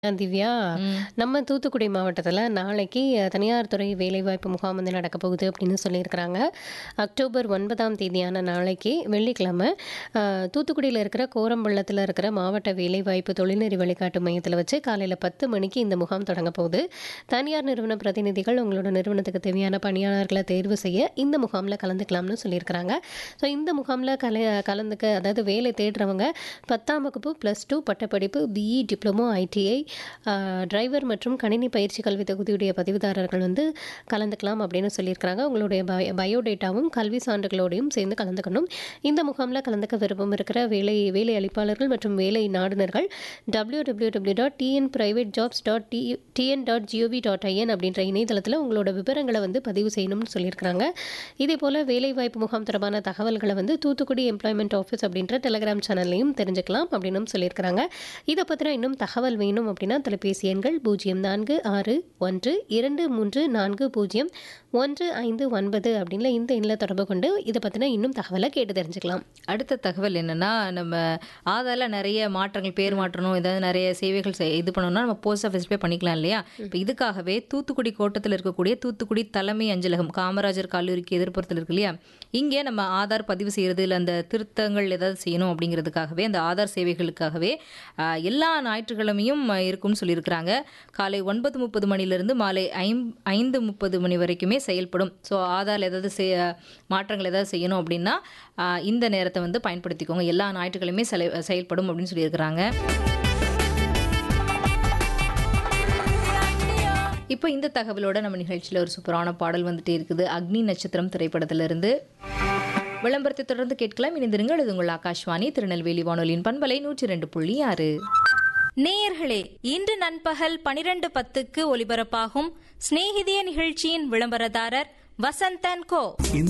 அ திவ்யா, ம். நம்ம தூத்துக்குடி மாவட்டத்தில நாளைக்கு தனியார் துறை வேலைவாய்ப்பு முகாம் வந்து நடக்க போகுது அப்படின்னு சொல்லியிருக்கிறாங்க. அக்டோபர் 9ஆம் தேதியான நாளைக்கு வெள்ளிக்கிழமை அ தூத்துக்குடியில இருக்கிற கோரம்பள்ளத்தில இருக்கிற மாவட்ட வேலைவாய்ப்பு தொழில்நெறி வழிகாட்டு மையத்தில வச்சு காலையில 10 மணிக்கு இந்த முகாம் தொடங்க போகுது. தனியார் நிறுவன பிரதிநிதிகள் உங்களோட நிறுவனத்துக்கு தேவையான பணியாளர்கள தேர்வு செய்ய இந்த முகாம்ல கலந்துக்கலாம்னு சொல்லியிருக்கிறாங்க. ஸோ இந்த முகாம்ல கல கலந்துக்க அதாவது வேலை தேடுறவங்க 10ஆம் வகுப்பு, ப்ளஸ் 2 பட்டப்படிப்பு, பிஇ, டிப்ளமோ, ஐடிஐ, அ டிரைவர் மற்றும் கணினி பயிற்சி கல்வி தகுதியுடைய பதிவுதாரர்கள் வந்து கலந்துக்கலாம் அப்படின்னு சொல்லியிருக்கிறாங்க. உங்களுடைய பய பயோடேட்டாவும் கல்வி சான்றுகளோடையும் சேர்ந்து கலந்துக்கணும். இந்த முகாம்ல கலந்துக்க விருப்பம் இருக்கிற வேலை வேலை அளிப்பாளர்கள் மற்றும் வேலை நாடுனர்கள் www.tnprivatejobs.tn.gov.in அப்படின்ற இணையதளத்தில உங்களோட விவரங்கள வந்து பதிவு செய்யணும்னு சொல்லியிருக்கிறாங்க. இதேபோல வேலைவாய்ப்பு முகாம் தொடர்பான தகவல்கள வந்து தூத்துக்குடி எம்ப்ளாய்மென்ட் ஆஃபீஸ் அப்படின்ற டெலகிராம் சேனல்லையும் தெரிஞ்சுக்கலாம் அப்படின்னும் சொல்லியிருக்கிறாங்க. இத பத்தின இன்னும் தகவல் வேணும் அப்படின்னா தொலைபேசி எண்கள் 0461234015 அப்படின்ல இந்த எண்ணில தொடர்பு கொண்டு இத பத்தின இன்னும் தகவல கேட்டு தெரிஞ்சுக்கலாம். அடுத்த தகவல் என்னன்னா, நம்ம ஆதார்ல நெறைய மாற்றங்கள் பேர் மாற்றணும், ஏதாவது நெறைய சேவைகள் செய் இது பண்ணணும்னா நம்ம போஸ்ட் ஆஃபீஸ் போய் பண்ணிக்கலாம் இல்லையா? இப்ப இதுக்காகவே தூத்துக்குடி கோட்டத்தில இருக்கக்கூடிய தூத்துக்குடி தலைமை அஞ்சலகம் காமராஜர் கல்லூரிக்கு எதிர்ப்புறத்தில இருக்கு இல்லையா? இங்கே நம்ம ஆதார் பதிவு செய்றது, இல்ல அந்த திருத்தங்கள் ஏதாவது செய்யணும் அப்படிங்கிறதுக்காகவே அந்த ஆதார் சேவைகளுக்காகவே அ எல்லா ஞாயிற்றுக்கிழமையும் இருக்கும்னு சொல்லியிருக்கிறாங்க. காலை 9:30 மணிலிருந்து மாலை ஐம் 5:30 மணி வரைக்குமே செயல்படும். ஸோ ஆதார்ல ஏதாவது செ மாற்றங்கள் ஏதாவது செய்யணும் அப்படின்னா, அ இந்த நேரத்த வந்து பயன்படுத்திக்கோங்க. எல்லா ஞாயிற்றுக்கிழமையும் செல செயல்படும் அப்படின்னு சொல்லியிருக்கிறாங்க. இப்போ இந்த தகவலோட நம்ம நிகழ்ச்சியில ஒரு சூப்பரான பாடல் வந்துட்டே இருக்குது. அக்னி நட்சத்திரம் திரைப்படத்திலிருந்து. விளம்பரத்தை தொடர்ந்து கேட்கலாம். இணைந்திருங்கள். இது உங்கள் ஆகாஷ்வாணி திருநெல்வேலி வானொலியின் பண்பலை 102.6. நேயர்களே இன்று நண்பகல் 12:10க்கு ஒலிபரப்பாகும் சிநேகிதிய நிகழ்ச்சியின் விளம்பரதாரர் வசந்தன் கோ